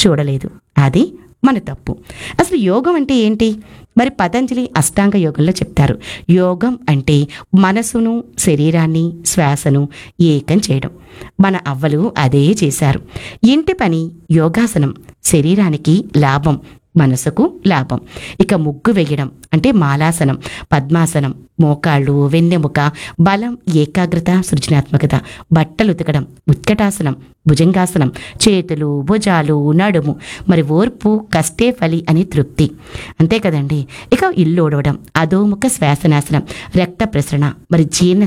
చూడలేదు అది మన తప్పు అసలు యోగం అంటే ఏంటి మరి పతంజలి అష్టాంగ యోగంలో చెప్తారు యోగం అంటే మనసును శరీరాన్ని శ్వాసను ఏకం చేయడం మన అవ్వలు అదే చేశారు ఇంటి పని యోగాసనం శరీరానికి లాభం మనసుకు లాభం ఇక ముగ్గు వేయడం అంటే మాలాసనం పద్మాసనం మోకాళ్ళు వెన్నెముక బలం ఏకాగ్రత సృజనాత్మకత బట్టలు ఉతకడం ఉత్కటాసనం భుజంగాసనం చేతులు భుజాలు నడుము మరి ఓర్పు కష్టే ఫలి అని తృప్తి అంతే కదండి ఇక ఇల్లు ఓడవడం అధోముఖ శ్వాసనాసనం రక్త ప్రసరణ మరి జీర్ణ